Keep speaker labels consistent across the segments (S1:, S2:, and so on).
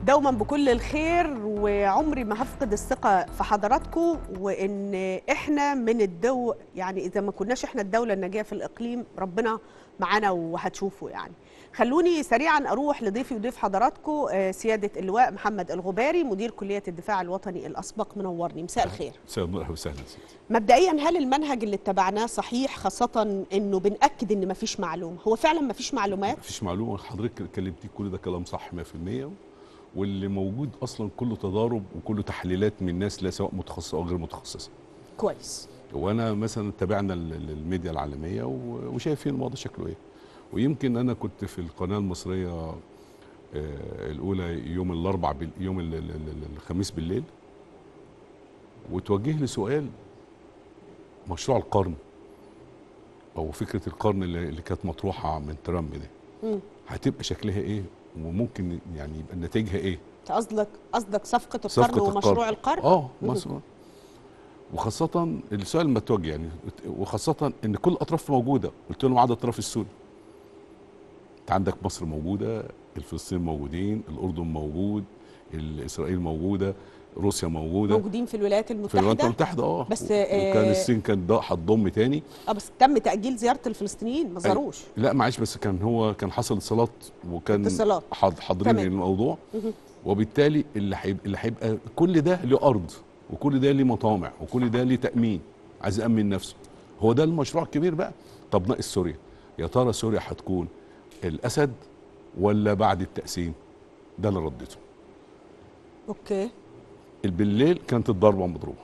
S1: دوما بكل الخير وعمري ما هفقد الثقة في حضراتكم وإن إحنا من الدو يعني إذا ما كناش إحنا الدولة الناجية في الإقليم ربنا معانا وهتشوفوا يعني خلوني سريعا أروح لضيفي وضيف حضراتكم آه، سيادة اللواء محمد الغباري مدير كلية الدفاع الوطني الأسبق منورني مساء الخير
S2: مساء النور اهلا وسهلا سيدي
S1: مبدئيا هل المنهج اللي اتبعناه صحيح خاصة إنه بنأكد إن مفيش معلومة هو فعلا مفيش معلومات
S2: مفيش معلومه حضرتك كلمتي كل ده كلام صح 100% واللي موجود اصلا كله تضارب وكله تحليلات من ناس لا سواء متخصصه او غير متخصصه
S1: كويس
S2: وانا مثلا تابعنا ال- ال- الميديا العالميه و- وشايفين الموضوع شكله ايه ويمكن انا كنت في القناه المصريه آه، الاولى يوم الاربع بال- يوم ال- ال- ال- الخميس بالليل وتوجه لي سؤال مشروع القرن او فكره القرن اللي اللي كانت مطروحه من ترامب دي
S1: مم.
S2: هتبقى شكلها ايه وممكن يعني يبقى نتائجها ايه
S1: أنت قصدك قصدك صفقة القرن
S2: صفقة
S1: ومشروع
S2: القرن.
S1: القرن
S2: اه
S1: مم.
S2: مصر وخاصة السؤال متوجه يعني وخاصة ان كل الاطراف موجودة قلت لهم عدد الاطراف السوري انت عندك مصر موجودة الفلسطين موجودين الاردن موجود اسرائيل موجودة روسيا موجودة
S1: موجودين في الولايات
S2: في الولايات
S1: المتحدة
S2: المتحدة اه
S1: بس،
S2: وكان
S1: آه،
S2: الصين كانت ضا- هتضم تاني
S1: اه بس تم تأجيل زيارة الفلسطينيين ما زاروش
S2: لا معلش بس كان هو كان حصل اتصالات وكان
S1: اتصالات.
S2: حاض- حاضرين
S1: تمام.
S2: الموضوع
S1: مهم.
S2: وبالتالي اللي هيبقى اللي هيبقى كل ده له ارض وكل ده ليه مطامع وكل ده ليه تامين عايز يامن نفسه هو ده المشروع الكبير بقى طب ناقص سوريا يا ترى سوريا هتكون الاسد ولا بعد التقسيم ده اللي ردته
S1: اوكي
S2: بالليل كانت الضربه مضروبه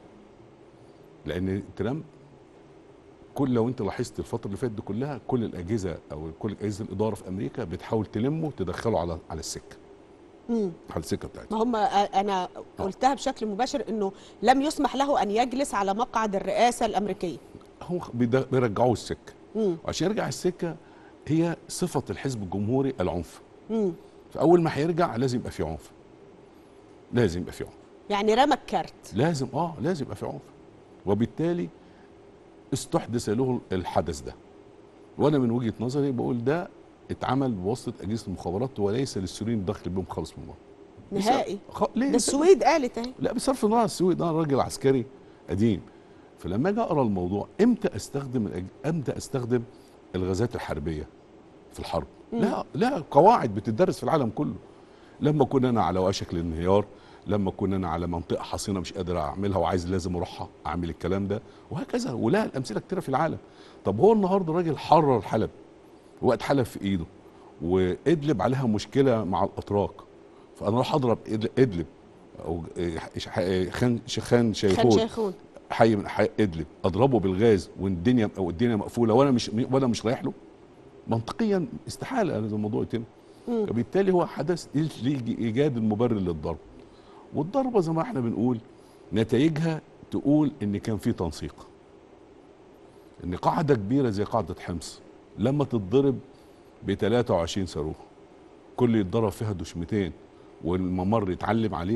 S2: لان ترامب كل لو انت لاحظت الفتره اللي فاتت دي كلها كل الاجهزه او كل اجهزه الاداره في امريكا بتحاول تلمه تدخله على على السكه
S1: مم.
S2: على السكه بتاعتها
S1: ما هم انا قلتها بشكل مباشر انه لم يسمح له ان يجلس على مقعد الرئاسة الامريكية
S2: هم بيد- بيرجعوه السكه
S1: مم.
S2: وعشان يرجع السكه هي صفه الحزب الجمهوري العنف
S1: مم.
S2: فاول ما هيرجع لازم يبقى في عنف لازم يبقى في عنف
S1: يعني رمى الكارت
S2: لازم اه لازم يبقى في عنف وبالتالي استحدث له الحدث ده وانا من وجهه نظري بقول ده اتعمل بواسطه اجهزه المخابرات وليس للسوريين الدخل بهم خالص من بره
S1: نهائي
S2: خ... ليه
S1: ده السويد قالت اهي
S2: لا بصرف النظر عن السويد ده راجل عسكري قديم فلما اجي اقرا الموضوع امتى استخدم الأج- امتى استخدم الغازات الحربيه في الحرب
S1: مم.
S2: لا لا قواعد بتدرس في العالم كله لما كنا انا على وشك الانهيار لما كنا انا على منطقه حصينه مش قادر اعملها وعايز لازم اروحها اعمل الكلام ده وهكذا ولها الامثله كتيره في العالم طب هو النهارده راجل حرر حلب وقت حلب في ايده وادلب عليها مشكله مع الاتراك فانا راح اضرب إدل- ادلب او إيه، ح- خان شخان
S1: خان
S2: شيخون
S1: شيخون
S2: حي من حي ادلب اضربه بالغاز والدنيا او الدنيا مقفوله وانا مش وانا مش رايح له منطقيا استحاله هذا الموضوع يتم
S1: مم.
S2: وبالتالي هو حدث لايجاد المبرر للضرب والضربه زي ما احنا بنقول نتائجها تقول ان كان في تنسيق ان قاعده كبيره زي قاعده حمص لما تتضرب ب 23 صاروخ كل يتضرب فيها دشمتين والممر يتعلم عليه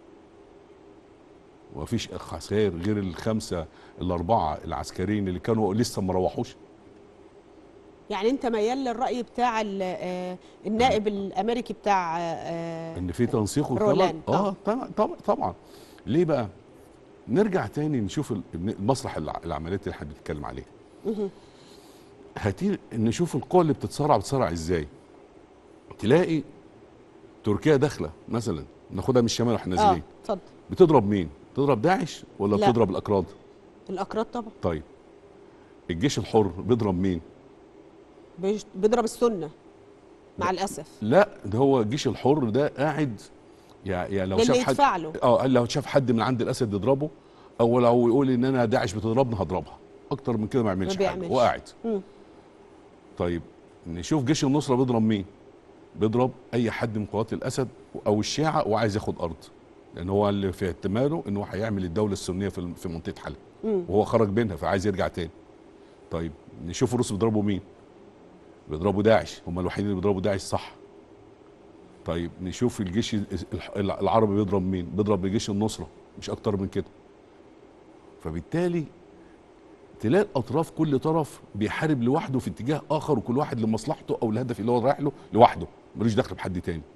S2: ومفيش خسائر غير الخمسه الاربعه العسكريين اللي كانوا لسه ما روحوش
S1: يعني انت ميال للرأي بتاع ال- آه، النائب الامريكي بتاع آه،
S2: ان في تنسيق وطبعا
S1: رولاند، آه.
S2: اه طبعا طبعا طبعا ليه بقى نرجع تاني نشوف ال- المسرح الع- العمليات اللي احنا بنتكلم عليه
S1: مهم.
S2: هاتي نشوف القوى اللي بتتصارع بتتصارع ازاي تلاقي تركيا داخله مثلا ناخدها من الشمال واحنا
S1: اه
S2: نازلين
S1: اتفضل
S2: بتضرب مين بتضرب داعش ولا
S1: لا.
S2: بتضرب الاكراد
S1: الاكراد طبعا
S2: طيب الجيش الحر بيضرب مين
S1: بيش- بيضرب السنه مع الاسف
S2: لا ده هو الجيش الحر ده قاعد يا يا لو
S1: للي
S2: شاف حد
S1: يدفع له
S2: اه لو شاف حد من عند الاسد يضربه او لو يقول ان انا داعش بتضربني هضربها اكتر من كده ما يعملش
S1: ما
S2: حاجه
S1: بيعملش.
S2: وقاعد
S1: مم.
S2: طيب نشوف جيش النصره بيضرب مين بيضرب اي حد من قوات الاسد او الشيعه وعايز ياخد ارض لان هو اللي في احتماله ان هو هيعمل الدوله السنيه في في منطقه حلب
S1: مم.
S2: وهو خرج بينها فعايز يرجع تاني طيب نشوف الروس بيضربوا مين بيضربوا داعش هم الوحيدين اللي بيضربوا داعش صح طيب نشوف الجيش الح- العربي بيضرب مين بيضرب جيش النصره مش اكتر من كده فبالتالي تلاقي الاطراف كل طرف بيحارب لوحده في اتجاه اخر وكل واحد لمصلحته او الهدف اللي هو رايح له لوحده ملوش دخل بحد تاني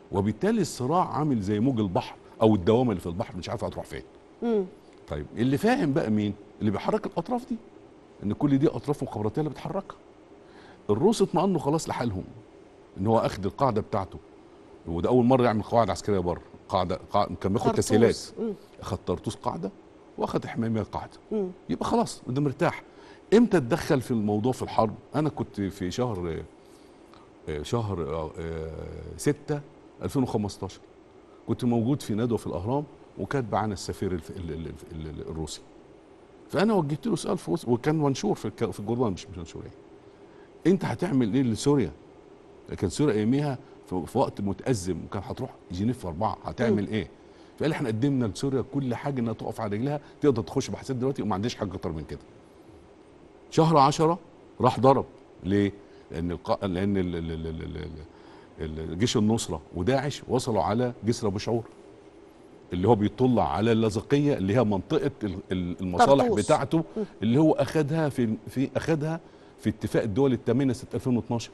S2: وبالتالي الصراع عامل زي موج البحر او الدوامه اللي في البحر مش عارفه هتروح فين
S1: مم.
S2: طيب اللي فاهم بقى مين اللي بيحرك الاطراف دي ان كل دي اطراف مخابراتيه اللي بتحركها الروس اطمأنوا خلاص لحالهم ان هو اخد القاعده بتاعته وده اول مره يعمل قواعد عسكريه بره قاعده, قاعدة كان بياخد
S1: طرطوس.
S2: تسهيلات
S1: مم.
S2: اخد طرطوس قاعده واخد حماميه قاعده
S1: مم.
S2: يبقى خلاص ده مرتاح امتى اتدخل في الموضوع في الحرب انا كنت في شهر آه، شهر آه، آه، ستة 2015 كنت موجود في ندوه في الاهرام وكان معانا السفير الف- ال- ال- ال- ال- الروسي فانا وجهت له سؤال في وسط- وكان منشور في الك- في الجورنال مش مش منشور يعني انت هتعمل ايه لسوريا كان سوريا اياميها في في وقت متازم وكان هتروح جنيف اربعه هتعمل ايه فقال احنا قدمنا لسوريا كل حاجه انها تقف على رجلها تقدر تخش بحثات دلوقتي وما عندناش حاجه اكتر من كده شهر عشرة راح ضرب ليه لان الق... لان ال... ال... ال... ال... ال... ال... جيش النصره وداعش وصلوا على جسر ابو شعور اللي هو بيطلع على اللاذقيه اللي هي منطقه ال- ال- المصالح
S1: طرطوس.
S2: بتاعته اللي هو اخذها في في اخذها في اتفاق الدول الثمانيه سنه 2012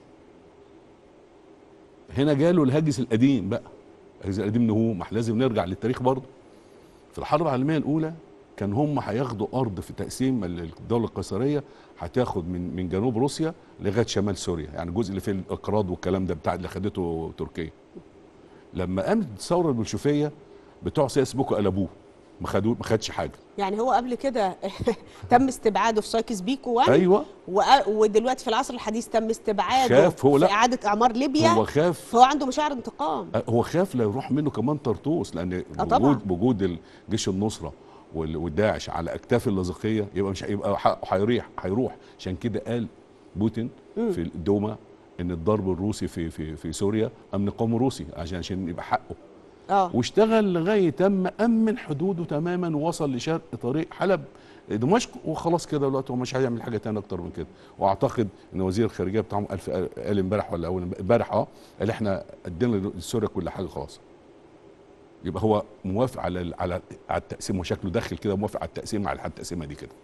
S2: هنا جاله الهاجس القديم بقى الهاجس القديم ان هو ما احنا لازم نرجع للتاريخ برضه في الحرب العالميه الاولى كان هم هياخدوا ارض في تقسيم الدوله القيصريه هتاخد من من جنوب روسيا لغايه شمال سوريا يعني الجزء اللي فيه الاقراض والكلام ده بتاع اللي خدته تركيا لما قامت الثوره البلشفيه بتوع سياس بوكو قلبوه ما خدوه ما خدش حاجه
S1: يعني هو قبل كده تم استبعاده في سايكس بيكو 1
S2: ايوه
S1: وأ- ودلوقتي في العصر الحديث تم استبعاده
S2: خاف هو
S1: في
S2: لا.
S1: اعاده اعمار ليبيا
S2: هو خاف
S1: فهو عنده مشاعر انتقام
S2: هو خاف لا يروح منه كمان طرطوس لان
S1: آه طبعاً.
S2: وجود وجود جيش النصره وال- والداعش على اكتاف اللاذقيه يبقى مش هيبقى ح- هيريح هيروح عشان كده قال بوتين في الدوما ان الضرب الروسي في في في سوريا امن قومي روسي عشان عشان يبقى حقه
S1: اه
S2: واشتغل لغايه تم امن حدوده تماما ووصل لشرق طريق حلب دمشق وخلاص كده دلوقتي هو مش هيعمل حاجه تانية اكتر من كده واعتقد ان وزير الخارجيه بتاعهم الف قال امبارح ولا اول امبارح اه قال احنا ادينا لسوريا كل حاجه خلاص يبقى هو موافق على ال- على على التقسيم وشكله داخل كده موافق على التقسيم على التقسيمه دي كده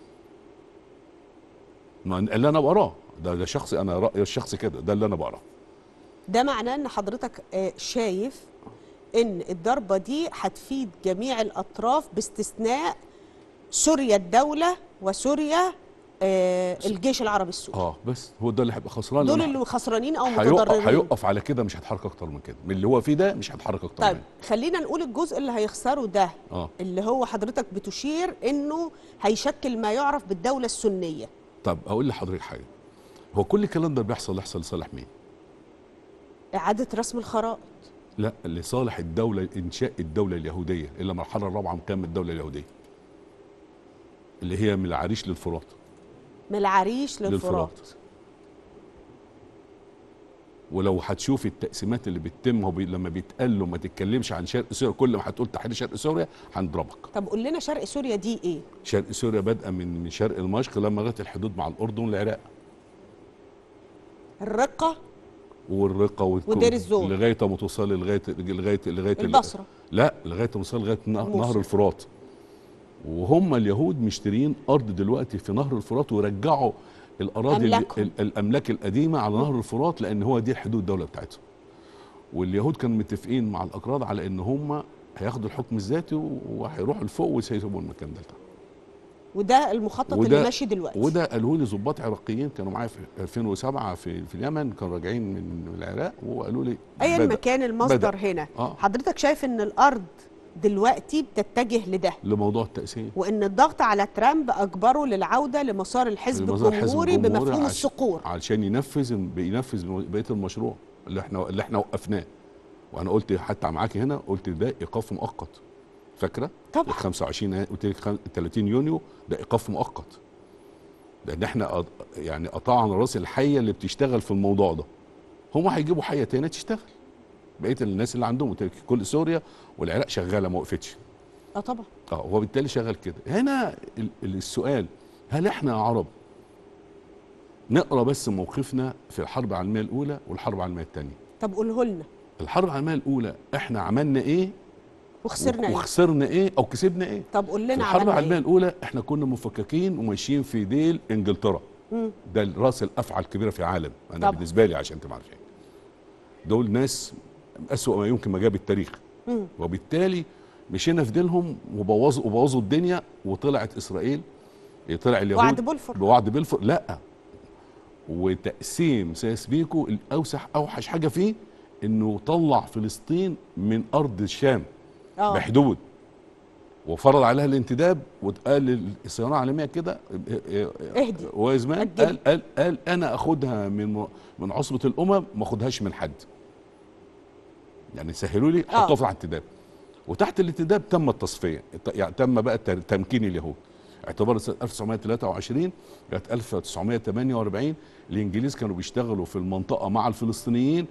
S2: ما اللي انا بقراه ده ده شخصي انا رايي الشخصي كده ده اللي انا بقراه
S1: ده معناه ان حضرتك آه، شايف ان الضربه دي هتفيد جميع الاطراف باستثناء سوريا الدوله وسوريا آه، الجيش العربي السوري
S2: اه بس هو ده اللي هيبقى خسران
S1: دول
S2: لأن
S1: اللي خسرانين او
S2: هيقف
S1: متضررين
S2: هيقف على كده مش هيتحرك اكتر من كده من اللي هو فيه ده مش هيتحرك اكتر
S1: طيب
S2: منه
S1: خلينا نقول الجزء اللي هيخسره ده
S2: اه
S1: اللي هو حضرتك بتشير انه هيشكل ما يعرف بالدوله السنيه
S2: طب اقول لحضرتك حاجه هو كل الكلام ده بيحصل يحصل لصالح مين
S1: اعاده رسم الخرائط
S2: لا لصالح الدوله انشاء الدوله اليهوديه الا المرحله الرابعه من قيام الدوله اليهوديه اللي هي من العريش للفرات
S1: من العريش للفرات
S2: ولو هتشوف التقسيمات اللي بتتم هو بي لما بيتقال له ما تتكلمش عن شرق سوريا كل ما هتقول تحرير شرق سوريا هنضربك
S1: طب قول لنا شرق سوريا دي ايه
S2: شرق سوريا بادئه من من شرق دمشق لما لغايه الحدود مع الاردن والعراق
S1: الرقه
S2: والرقه والكو-
S1: ودير الزور.
S2: لغايه ما توصل لغايه لغايه لغايه ال-
S1: البصره
S2: لا لغايه ما توصل لغايه نه-
S1: موصل.
S2: نهر الفرات وهم اليهود مشترين ارض دلوقتي في نهر الفرات ورجعوا الاراضي ال-
S1: أملاكهم.
S2: ال- الاملاك القديمه على نهر الفرات لان هو دي حدود الدوله بتاعتهم واليهود كانوا متفقين مع الاكراد على ان هم هياخدوا الحكم الذاتي وهيروحوا لفوق وسيسيبوا المكان ده
S1: وده المخطط
S2: وده-
S1: اللي ماشي دلوقتي
S2: وده قالوا لي ضباط عراقيين كانوا معايا في 2007 في في اليمن كانوا راجعين من من العراق وقالوا لي
S1: ايا
S2: بدأ
S1: ما كان المصدر هنا
S2: آه.
S1: حضرتك شايف ان الارض دلوقتي بتتجه لده
S2: لموضوع التقسيم
S1: وان الضغط على ترامب اجبره للعوده لمسار الحزب
S2: لمسار الحزب
S1: الجمهوري
S2: الجمهوري
S1: بمفهوم
S2: عش-
S1: الصقور
S2: علشان ينفذ بينفذ بقيه المشروع اللي احنا اللي احنا وقفناه وانا قلت حتى معاكي هنا قلت ده ايقاف مؤقت فاكره
S1: طبعا.
S2: ال 25 قلت لك خم- 30 يونيو ده ايقاف مؤقت لان احنا قط- يعني قطعنا راس الحيه اللي بتشتغل في الموضوع ده هم هيجيبوا حيه تانية تشتغل بقيه الناس اللي عندهم قلت لك كل سوريا والعراق شغاله ما وقفتش
S1: اه طبعا
S2: اه وبالتالي شغال كده هنا ال- ال- السؤال هل احنا يا عرب نقرا بس موقفنا في الحرب العالميه الاولى والحرب العالميه الثانيه
S1: طب قوله لنا
S2: الحرب العالميه الاولى احنا عملنا ايه
S1: وخسرنا ايه
S2: وخسرنا ايه او كسبنا ايه
S1: طب قول
S2: في
S1: لنا
S2: الحرب
S1: عملنا
S2: العالميه
S1: ايه
S2: الاولى احنا كنا مفككين وماشيين في ديل انجلترا
S1: مم.
S2: ده راس الافعى الكبيره في العالم انا
S1: طبعا.
S2: بالنسبه لي عشان تبقى عارفين دول ناس اسوأ ما يمكن ما جاب التاريخ
S1: مم.
S2: وبالتالي مشينا في ديلهم وبوظوا وبوظوا الدنيا وطلعت اسرائيل طلع اليهود
S1: وعد بولفور
S2: بوعد بلفور لا وتقسيم سياس بيكو الاوسح اوحش حاجه فيه انه طلع فلسطين من ارض الشام
S1: اه
S2: بحدود وفرض عليها الانتداب وقال الصيانه العالميه كده
S1: اهدي.
S2: وازمان
S1: أجل.
S2: قال قال قال انا اخدها من من عصبه الامم ما اخدهاش من حد يعني سهلوا لي
S1: آه.
S2: حطوها في الانتداب وتحت الانتداب تم التصفيه يعني تم بقى تر- تمكين اليهود اعتبار سنه 1923 كانت 1948 الانجليز كانوا بيشتغلوا في المنطقه مع الفلسطينيين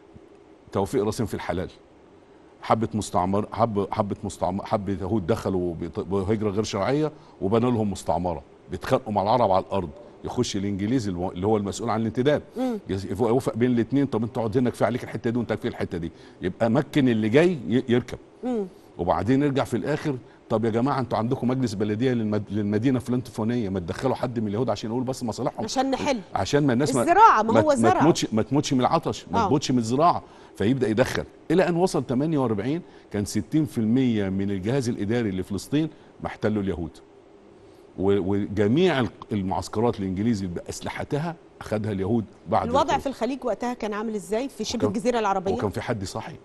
S2: توفيق راسين في الحلال حبه مستعمر حبه حبه مستعمر حبه يهود دخلوا بط- بهجره غير شرعيه وبنوا لهم مستعمره بيتخانقوا مع العرب على الارض يخش الانجليزي الو- اللي هو المسؤول عن الانتداب
S1: مم.
S2: يس- يوافق بين الاثنين طب انت اقعد هنا كفايه عليك الحته دي وانت كفايه الحته دي يبقى مكن اللي جاي ي- يركب
S1: مم.
S2: وبعدين نرجع في الاخر طب يا جماعه انتوا عندكم مجلس بلديه للمد... للمدينه فلان الفلانيه ما تدخلوا حد من اليهود عشان يقول بس مصالحهم
S1: عشان نحل
S2: عشان ما الناس
S1: الزراعة، ما هو
S2: ما
S1: زرع.
S2: تموتش ما تموتش من العطش ما
S1: آه.
S2: تموتش من الزراعه فيبدا يدخل الى ان وصل 48 كان 60% من الجهاز الاداري لفلسطين محتله اليهود و- وجميع الق- المعسكرات الانجليزي باسلحتها اخذها اليهود بعد
S1: الوضع
S2: الخروج.
S1: في الخليج وقتها كان عامل ازاي في شبه
S2: وكان-
S1: الجزيره العربيه
S2: وكان في حد صاحي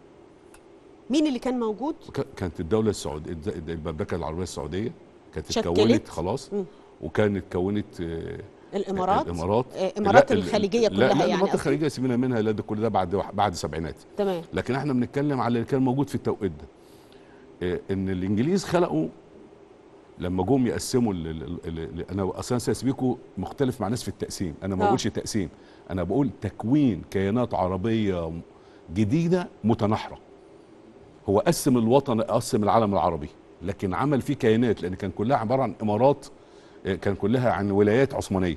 S1: مين اللي كان موجود
S2: وك- كانت الدوله السعوديه الد- المملكه العربيه السعوديه كانت
S1: شكلت.
S2: اتكونت خلاص
S1: مم.
S2: وكانت اتكونت آه،
S1: الامارات
S2: الامارات
S1: آه، امارات
S2: لا، ال-
S1: الخليجيه
S2: لا
S1: كلها
S2: لا
S1: يعني
S2: الامارات
S1: قصدي.
S2: الخليجيه سيبنا منها لا ده كل ده بعد بعد السبعينات
S1: تمام
S2: لكن احنا بنتكلم على اللي كان موجود في التوقيت ده آه، ان الانجليز خلقوا لما جم يقسموا ال- ال- ال- ال- انا اصلا سياس بيكو مختلف مع ناس في التقسيم انا ما
S1: آه.
S2: بقولش تقسيم انا بقول تكوين كيانات عربيه جديده متناحره هو قسم الوطن قسم العالم العربي لكن عمل فيه كيانات لان كان كلها عباره عن امارات آه، كان كلها عن ولايات عثمانيه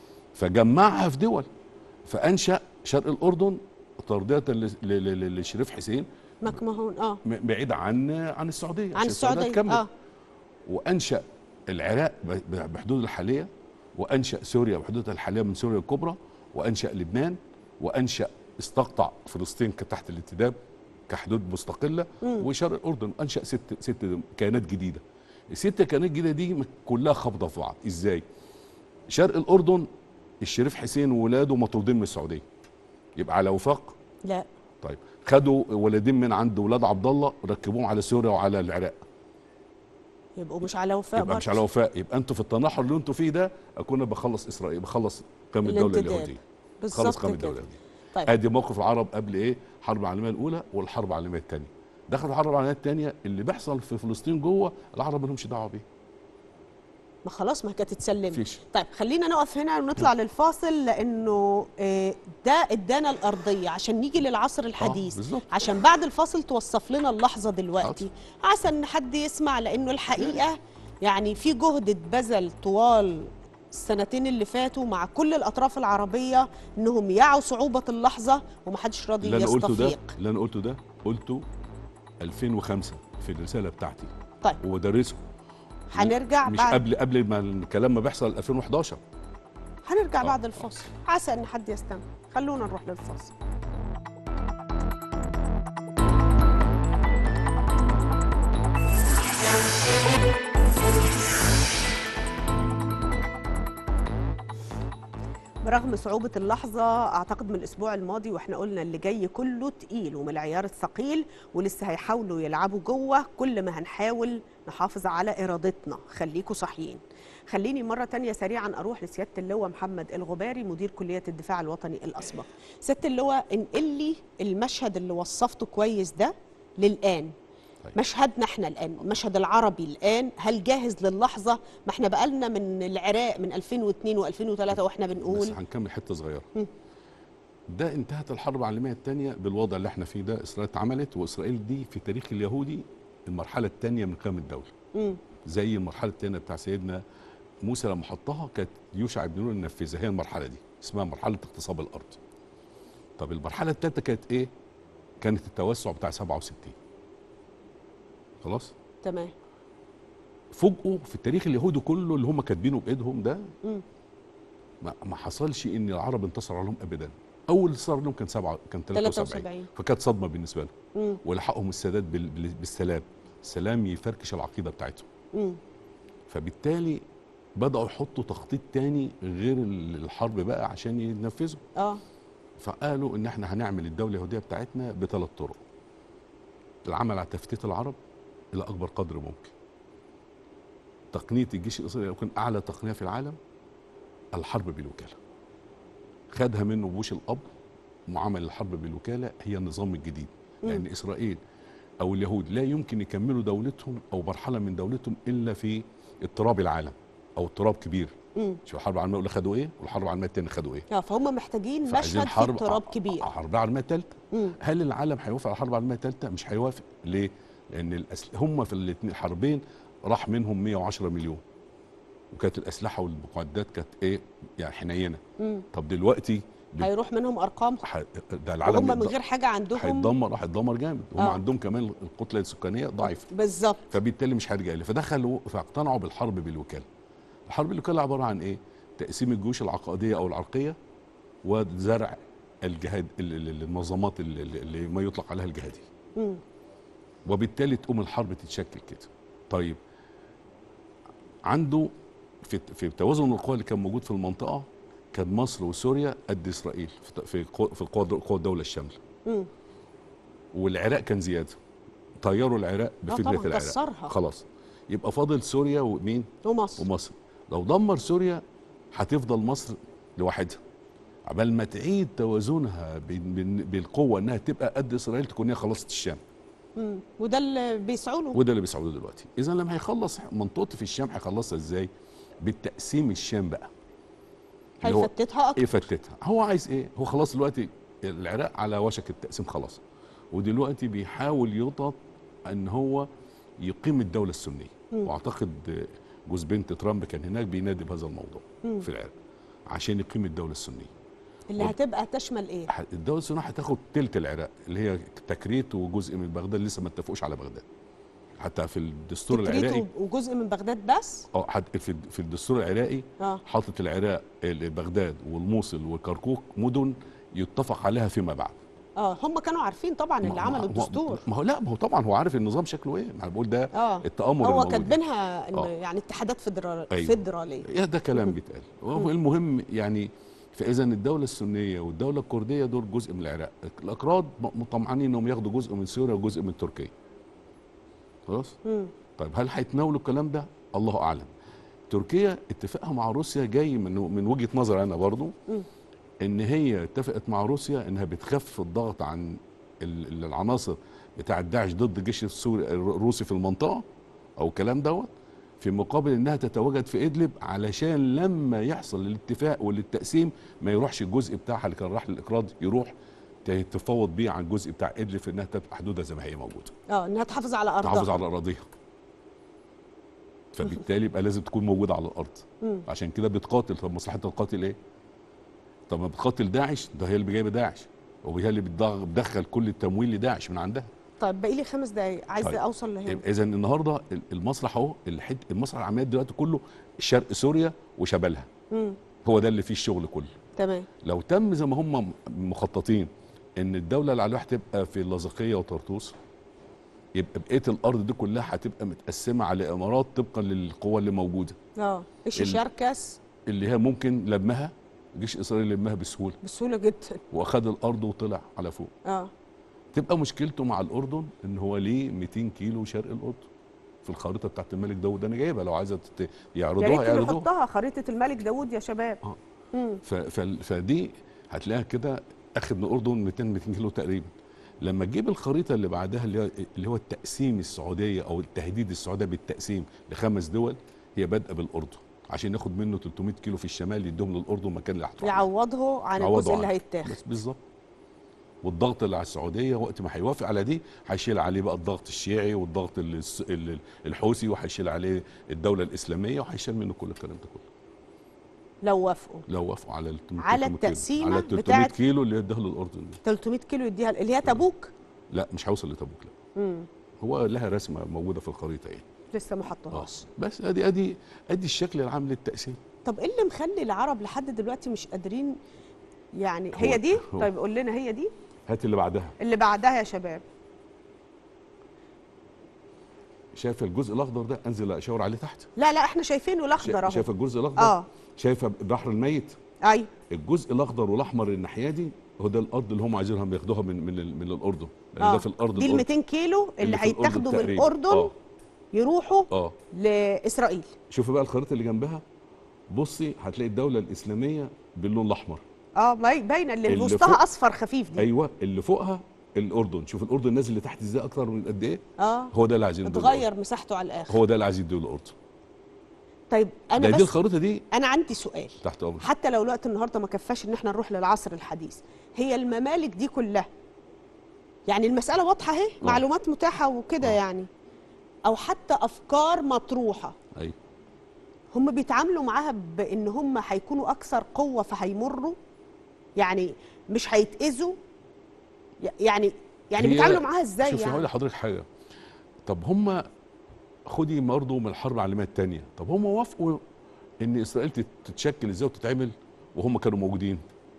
S2: فجمعها في دول فانشا شرق الاردن ترضيه ل- ل- ل- لشريف حسين
S1: مكمهون اه
S2: م- بعيد عن عن السعوديه
S1: عن
S2: عشان
S1: السعوديه
S2: تكمل
S1: اه
S2: وانشا العراق ب- ب- بحدود الحاليه وانشا سوريا بحدودها الحاليه من سوريا الكبرى وانشا لبنان وانشا استقطع فلسطين ك- تحت الانتداب كحدود مستقله
S1: مم.
S2: وشرق الاردن انشا ست ست كيانات جديده الست كيانات جديده دي م- كلها خابطه في بعض ازاي شرق الاردن الشريف حسين وولاده مطرودين من السعوديه يبقى على وفاق
S1: لا
S2: طيب خدوا ولدين من عند ولاد عبد الله ركبوهم على سوريا وعلى العراق
S1: يبقوا مش على وفاء
S2: يبقى مش
S1: برضه.
S2: على وفاء يبقى انتوا في التنحر اللي انتوا فيه ده اكون بخلص اسرائيل بخلص قيام الدوله
S1: الانتداب.
S2: اليهوديه خلص
S1: بالظبط
S2: قيام
S1: كده
S2: الدوله اليهوديه
S1: طيب
S2: ادي موقف العرب قبل ايه الحرب العالميه الاولى والحرب العالميه الثانيه دخل الحرب العالميه الثانيه اللي بيحصل في فلسطين جوه العرب ما لهمش دعوه بيه
S1: ما خلاص ما كانت اتسلمت
S2: مفيش
S1: طيب خلينا نقف هنا ونطلع للفاصل لانه آه، ده ادانا الارضيه عشان نيجي للعصر الحديث
S2: بالظبط.
S1: عشان بعد الفاصل توصف لنا اللحظه دلوقتي عسى ان حد يسمع لانه الحقيقه يعني في جهد اتبذل طوال السنتين اللي فاتوا مع كل الاطراف العربيه انهم يعوا صعوبه اللحظه ومحدش راضي
S2: اللي انا قلته ده
S1: يستفيق
S2: اللي انا قلته ده قلته 2005 في الرساله بتاعتي
S1: طيب
S2: وبدرسه
S1: هنرجع
S2: مش
S1: بعد
S2: قبل قبل ما الكلام ما بيحصل 2011
S1: هنرجع
S2: آه.
S1: بعد الفاصل عسى ان حد يستمع خلونا نروح للفاصل برغم صعوبة اللحظة أعتقد من الأسبوع الماضي وإحنا قلنا اللي جاي كله تقيل ومن العيار الثقيل ولسه هيحاولوا يلعبوا جوه كل ما هنحاول نحافظ على إرادتنا خليكوا صاحيين خليني مرة تانية سريعا أروح لسيادة اللواء محمد الغباري مدير كلية الدفاع الوطني الأسبق سيادة اللواء انقل لي المشهد اللي وصفته كويس ده للآن
S2: طيب.
S1: مشهدنا احنا الان المشهد العربي الان هل جاهز للحظه ما احنا بقالنا من العراق من 2002 و2003 واحنا
S2: بس
S1: بنقول
S2: هنكمل حته صغيره
S1: مم.
S2: ده انتهت الحرب العالميه الثانيه بالوضع اللي احنا فيه ده اسرائيل اتعملت واسرائيل دي في تاريخ اليهودي المرحله الثانيه من قيام الدوله
S1: مم.
S2: زي المرحله الثانيه بتاع سيدنا موسى لما حطها كانت يوشع بن نون ننفذها هي المرحله دي اسمها مرحله اغتصاب الارض طب المرحله الثالثه كانت ايه كانت التوسع بتاع 67 خلاص
S1: تمام
S2: فوجئوا في التاريخ اليهودي كله اللي هم كاتبينه بايدهم ده
S1: مم.
S2: ما, ما حصلش ان العرب انتصر عليهم ابدا اول صار لهم كان سبعة كان 73
S1: 73
S2: فكانت صدمه بالنسبه لهم
S1: مم.
S2: ولحقهم السادات بال- بال- بالسلام السلام يفركش العقيده بتاعتهم
S1: مم.
S2: فبالتالي بداوا يحطوا تخطيط تاني غير ال- الحرب بقى عشان ينفذوا
S1: اه
S2: فقالوا ان احنا هنعمل الدوله اليهوديه بتاعتنا بثلاث طرق العمل على تفتيت العرب الى اكبر قدر ممكن تقنيه الجيش الاسرائيلي يكون اعلى تقنيه في العالم الحرب بالوكاله خدها منه بوش الاب معامل الحرب بالوكاله هي النظام الجديد
S1: مم.
S2: لان اسرائيل او اليهود لا يمكن يكملوا دولتهم او مرحله من دولتهم الا في اضطراب العالم او اضطراب كبير
S1: مم.
S2: شوف الحرب العالميه الاولى خدوا ايه والحرب العالميه الثانيه خدوا ايه
S1: اه فهم محتاجين
S2: فعايزين
S1: مشهد فيه اضطراب كبير
S2: حرب العالميه الثالثه
S1: مم.
S2: هل العالم هيوافق على الحرب العالميه الثالثه مش هيوافق ليه لان الأسل... هم في الاثنين الحربين راح منهم 110 مليون وكانت الاسلحه والمعدات كانت ايه يعني حنينه
S1: مم.
S2: طب دلوقتي بال-
S1: هيروح منهم ارقام
S2: ح... ده العالم
S1: وهم من
S2: يتد-
S1: غير حاجه عندهم
S2: هيتدمر هيتدمر جامد هم
S1: آه.
S2: عندهم كمان الكتله السكانيه ضعيفه
S1: بالظبط
S2: فبالتالي مش هيرجع ليه فدخلوا فاقتنعوا بالحرب بالوكاله الحرب بالوكاله عباره عن ايه تقسيم الجيوش العقائديه او العرقيه وزرع الجهاد ال- ال- المنظمات ال- ال- اللي ما يطلق عليها الجهاديه
S1: مم.
S2: وبالتالي تقوم الحرب تتشكل كده طيب عنده في في توازن القوى اللي كان موجود في المنطقه كان مصر وسوريا قد اسرائيل في في قوى- في القوى قوى الدوله الشامله
S1: مم.
S2: والعراق كان زياده طيروا العراق
S1: اه
S2: بفديه
S1: طبعا
S2: العراق
S1: كسرها
S2: خلاص يبقى فاضل سوريا ومين
S1: ومصر
S2: ومصر لو دمر سوريا هتفضل مصر لوحدها عبال ما تعيد توازنها بين- بين- بالقوه انها تبقى قد اسرائيل تكون هي خلصت الشام
S1: مم. وده اللي بيسعوا له
S2: وده اللي بيسعوده دلوقتي اذا لما هيخلص منطقته في الشام هيخلصها ازاي بالتقسيم الشام بقى اللي هو
S1: هيفتتها اكتر
S2: يفتتها هو عايز ايه هو خلاص دلوقتي العراق على وشك التقسيم خلاص ودلوقتي بيحاول يضغط ان هو يقيم الدوله السنيه
S1: مم.
S2: واعتقد جوز بنت ترامب كان هناك بينادي بهذا الموضوع
S1: مم.
S2: في العراق عشان يقيم الدوله السنيه
S1: اللي هتبقى تشمل ايه
S2: ح- الدوله السنيه هتاخد تلت العراق اللي هي تكريت وجزء من بغداد لسه ما اتفقوش على بغداد حتى في الدستور
S1: تكريت
S2: العراقي
S1: وجزء من بغداد بس
S2: اه حت- في في الدستور العراقي
S1: اه
S2: حاطط العراق ال- بغداد والموصل والكركوك مدن يتفق عليها فيما بعد
S1: اه هم كانوا عارفين طبعا اللي
S2: ما-
S1: عملوا
S2: ما-
S1: الدستور
S2: ما هو لا ما هو طبعا هو عارف النظام شكله ايه ما أنا بقول ده
S1: اه
S2: التامر
S1: هو
S2: الموجود.
S1: كاتبينها إن
S2: آه.
S1: يعني اتحادات فدرال...
S2: أيوة.
S1: فدراليه
S2: يا ده كلام بيتقال وهو المهم يعني فاذا الدوله السنيه والدوله الكرديه دول جزء من العراق الاكراد م- مطمعين انهم ياخدوا جزء من سوريا وجزء من تركيا خلاص
S1: مم.
S2: طيب هل هيتناولوا الكلام ده الله اعلم تركيا اتفاقها مع روسيا جاي من من وجهه نظر انا برضو
S1: مم.
S2: ان هي اتفقت مع روسيا انها بتخفف الضغط عن ال- ال- العناصر بتاع داعش ضد الجيش السوري الروسي في المنطقه او الكلام دوت في مقابل انها تتواجد في ادلب علشان لما يحصل الاتفاق والتقسيم ما يروحش الجزء بتاعها اللي كان راح للاقراض يروح ت- تفاوض بيه عن الجزء بتاع ادلب في انها تبقى حدودها زي ما هي موجوده
S1: اه انها تحافظ على ارضها
S2: تحافظ على اراضيها فبالتالي يبقى لازم تكون موجوده على الارض
S1: مم.
S2: عشان كده بتقاتل طب مصلحه القاتل ايه؟ طب ما بتقاتل داعش ده هي اللي جايبه داعش وهي اللي بتضغ- بتدخل كل التمويل لداعش من عندها
S1: طيب باقي لي خمس دقايق عايزه
S2: طيب.
S1: اوصل لهنا
S2: اذا النهارده ال- المسرح اهو الحد المسرح العمليات دلوقتي كله شرق سوريا وشمالها
S1: مم.
S2: هو ده اللي فيه الشغل كله
S1: تمام
S2: لو تم زي ما هم مخططين ان الدوله اللي على الواحد تبقى في اللاذقيه وطرطوس يبقى بقيه الارض دي كلها هتبقى متقسمه على امارات طبقا للقوى اللي موجوده
S1: اه ايش
S2: ال-
S1: شركس
S2: اللي هي ممكن لمها جيش اسرائيل لمها بسهوله
S1: بسهوله جدا
S2: واخد الارض وطلع على فوق
S1: اه
S2: تبقى مشكلته مع الاردن ان هو ليه 200 كيلو شرق الاردن في الخريطه بتاعت الملك داود انا جايبها لو عايزه تت-
S1: يا ريت
S2: يعرضوها
S1: اللي
S2: يعرضوها
S1: يحطها خريطه الملك داوود يا شباب
S2: آه.
S1: مم.
S2: ف- ف- فدي هتلاقيها كده اخد من الاردن 200 200 كيلو تقريبا لما تجيب الخريطه اللي بعدها اللي هو اللي هو التقسيم السعوديه او التهديد السعوديه بالتقسيم لخمس دول هي بادئه بالاردن عشان ياخد منه 300 كيلو في الشمال يديهم للاردن مكان اللي هتروح
S1: يعوضه عن
S2: يعوضوا
S1: الجزء اللي
S2: عنه.
S1: هيتاخد
S2: بس بالظبط والضغط اللي على السعوديه وقت ما هيوافق على دي هيشيل عليه بقى الضغط الشيعي والضغط الس- ال- الحوثي وهيشيل عليه الدوله الاسلاميه وهيشيل منه كل الكلام ده كله
S1: لو وافقوا
S2: لو وافقوا على ال 300
S1: على
S2: كيلو.
S1: التقسيمة
S2: على ال 300
S1: بتاعت-
S2: كيلو اللي اداها للاردن دي
S1: 300 كيلو يديها اللي هي تبوك
S2: لا مش هيوصل لتبوك لا
S1: مم.
S2: هو لها رسمه موجوده في الخريطه يعني
S1: لسه ما
S2: اه
S1: حطوهاش
S2: بس ادي ادي ادي الشكل العام للتقسيم
S1: طب ايه اللي مخلي العرب لحد دلوقتي مش قادرين يعني
S2: هو-
S1: هي دي
S2: هو.
S1: طيب قول لنا هي دي
S2: هات اللي بعدها
S1: اللي بعدها يا شباب
S2: شايف الجزء الاخضر ده انزل اشاور عليه تحت
S1: لا لا احنا شايفينه الاخضر
S2: شا-
S1: اهو
S2: شايف الجزء الاخضر
S1: اه
S2: شايفه البحر الميت
S1: ايوه
S2: الجزء الاخضر والاحمر الناحيه دي هو ده الارض اللي هم عايزينها ياخدوها من من ال- من الاردن لان ده في الارض
S1: دي ال
S2: الأردن.
S1: 200 كيلو اللي,
S2: اللي في الأردن
S1: هيتاخدوا من
S2: تقريباً.
S1: الاردن
S2: اه
S1: يروحوا
S2: اه
S1: لاسرائيل
S2: شوفي بقى الخريطه اللي جنبها بصي هتلاقي الدوله الاسلاميه باللون الاحمر
S1: اه باي- باينه اللي,
S2: اللي
S1: وسطها
S2: فوق-
S1: اصفر خفيف دي
S2: ايوه اللي فوقها الاردن شوف الاردن نازل لتحت ازاي اكتر من قد ايه
S1: اه
S2: هو ده اللي عايزين يدوه الأردن.
S1: اتغير مساحته على الاخر
S2: هو ده اللي عايز يدوه الاردن
S1: طيب
S2: ده
S1: انا
S2: دي
S1: بس
S2: الخريطه دي
S1: انا عندي سؤال
S2: تحت امر
S1: حتى لو الوقت النهارده ما كفاش ان احنا نروح للعصر الحديث هي الممالك دي كلها يعني المساله واضحه اهي
S2: آه.
S1: معلومات متاحه وكده
S2: آه.
S1: يعني او حتى افكار مطروحه
S2: ايوه
S1: هم بيتعاملوا معاها بان هم هيكونوا اكثر قوه فهيمروا يعني مش هيتاذوا ي- يعني يعني
S2: هي-
S1: بيتعاملوا معاها ازاي
S2: شوفي هقول
S1: يعني
S2: لحضرتك حاجه طب هم خدي برضه من الحرب العالميه الثانيه طب هم وافقوا ان اسرائيل تت- تتشكل ازاي وتتعمل وهم كانوا موجودين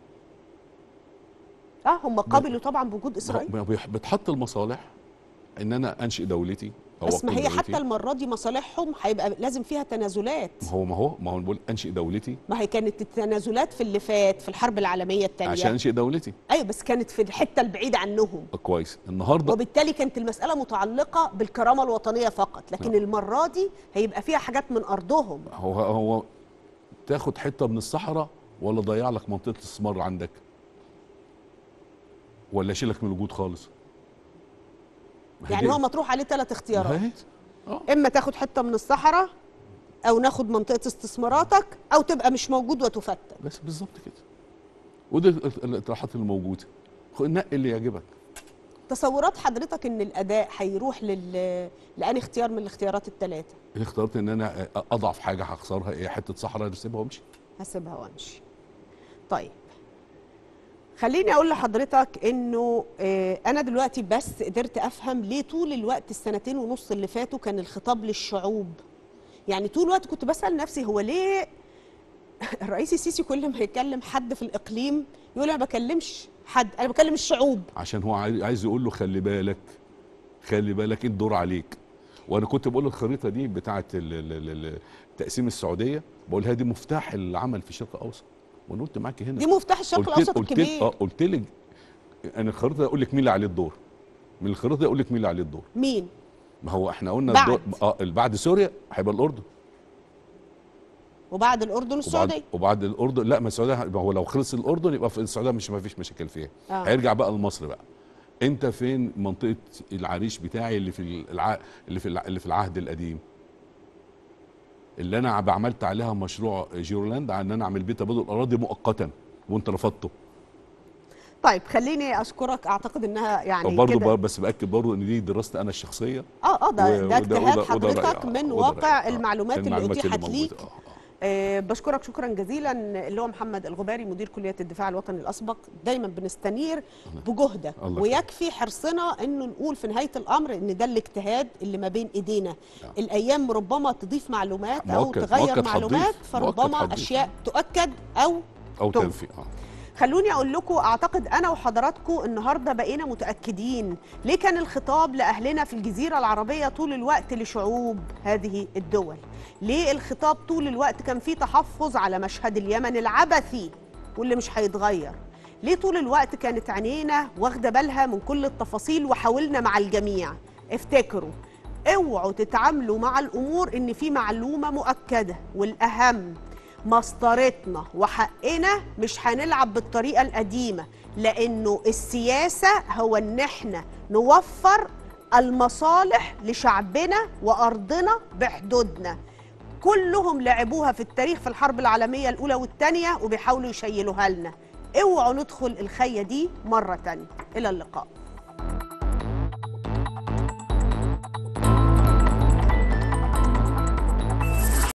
S1: اه هم قبلوا طبعا بوجود اسرائيل
S2: ما هو بيح- بتحط المصالح ان انا انشئ دولتي او
S1: بس ما
S2: أقيم
S1: هي
S2: دولتي.
S1: حتى المره دي مصالحهم هيبقى لازم فيها تنازلات
S2: ما هو ما هو ما هو بقول انشئ دولتي
S1: ما هي كانت التنازلات في اللي فات في الحرب العالميه الثانيه
S2: عشان انشئ دولتي
S1: ايوه بس كانت في الحته البعيده عنهم
S2: كويس النهارده
S1: وبالتالي كانت المساله متعلقه بالكرامه الوطنيه فقط لكن
S2: نعم.
S1: المره دي هيبقى فيها حاجات من ارضهم
S2: هو هو تاخد حته من الصحراء ولا ضيع لك منطقه الاستثمار عندك ولا اشيلك من الوجود خالص ما هي
S1: يعني
S2: دي-
S1: هو مطروح عليه ثلاث
S2: ما
S1: اختيارات
S2: هي- اه
S1: اما تاخد حته من الصحراء او ناخد منطقه استثماراتك او تبقى مش موجود وتفتت
S2: بس بالظبط كده ودي ال- الاطروحات الموجوده خ- نقي اللي يعجبك
S1: تصورات حضرتك ان الاداء هيروح لل لأني اختيار من الاختيارات الثلاثه
S2: اللي اخترت ان انا اضعف حاجه هخسرها ايه حته صحراء اسيبها وامشي
S1: هسيبها وامشي طيب خليني اقول لحضرتك انه آه، انا دلوقتي بس قدرت افهم ليه طول الوقت السنتين ونص اللي فاتوا كان الخطاب للشعوب يعني طول الوقت كنت بسال نفسي هو ليه الرئيس السيسي كل ما يكلم حد في الاقليم يقول انا ما بكلمش حد انا بكلم الشعوب
S2: عشان هو عايز عايز يقول له خلي بالك خلي بالك الدور عليك وانا كنت بقول الخريطه دي بتاعه ال- ال- ال- ال- تقسيم السعوديه بقولها دي مفتاح العمل في الشرق الاوسط وانا قلت معاكي هنا
S1: دي مفتاح الشرق
S2: قلت
S1: الاوسط
S2: قلت
S1: الكبير
S2: اه قلت لك انا الخريطه دي اقول لك مين اللي عليه الدور من الخريطه دي اقول لك مين اللي عليه الدور
S1: مين
S2: ما هو احنا قلنا
S1: بعد.
S2: الدور اه بعد سوريا هيبقى الاردن
S1: وبعد الاردن
S2: وبعد
S1: والسعوديه
S2: وبعد الاردن لا ما السعوديه ما هو لو خلص الاردن يبقى في السعوديه مش ما فيش مشاكل فيها
S1: آه.
S2: هيرجع بقى لمصر بقى انت فين منطقه العريش بتاعي اللي في الع... اللي في الع... اللي في العهد القديم اللي انا عب- عملت عليها مشروع جيرولاند ان انا اعمل بيه تبادل اراضي مؤقتا وانت رفضته
S1: طيب خليني اشكرك اعتقد انها يعني
S2: برضه
S1: كده
S2: بس باكد برضه ان دي دراستي انا الشخصيه
S1: اه اه ده,
S2: و-
S1: ده
S2: وده-
S1: اجتهاد
S2: وده- وده
S1: حضرتك
S2: رأيي، آه،
S1: من
S2: وده
S1: واقع
S2: رأيي، آه.
S1: المعلومات اللي
S2: المعلومات
S1: اتيحت
S2: موجودة،
S1: ليك
S2: آه، آه.
S1: آه بشكرك شكرا جزيلا اللي هو محمد الغباري مدير كليه الدفاع الوطني الاسبق دايما بنستنير بجهده
S2: الله
S1: ويكفي حرصنا انه نقول في نهايه الامر ان ده الاجتهاد اللي ما بين ايدينا
S2: نعم.
S1: الايام ربما تضيف معلومات او
S2: مؤكد-
S1: تغير
S2: مؤكد
S1: معلومات
S2: هتضيف، مؤكد
S1: فربما
S2: هتضيف.
S1: اشياء تؤكد او
S2: او
S1: تنفي.
S2: تنفي اه
S1: خلوني اقول لكم اعتقد انا وحضراتكم النهارده بقينا متاكدين ليه كان الخطاب لاهلنا في الجزيره العربيه طول الوقت لشعوب هذه الدول ليه الخطاب طول الوقت كان فيه تحفظ على مشهد اليمن العبثي واللي مش هيتغير ليه طول الوقت كانت عينينا واخده بالها من كل التفاصيل وحاولنا مع الجميع افتكروا اوعوا تتعاملوا مع الامور ان في معلومه مؤكده والاهم مسطرتنا وحقنا مش هنلعب بالطريقه القديمه لانه السياسه هو ان احنا نوفر المصالح لشعبنا وارضنا بحدودنا كلهم لعبوها في التاريخ في الحرب العالميه الاولى والثانيه وبيحاولوا يشيلوها لنا اوعوا ندخل الخيه دي مره تانية الى اللقاء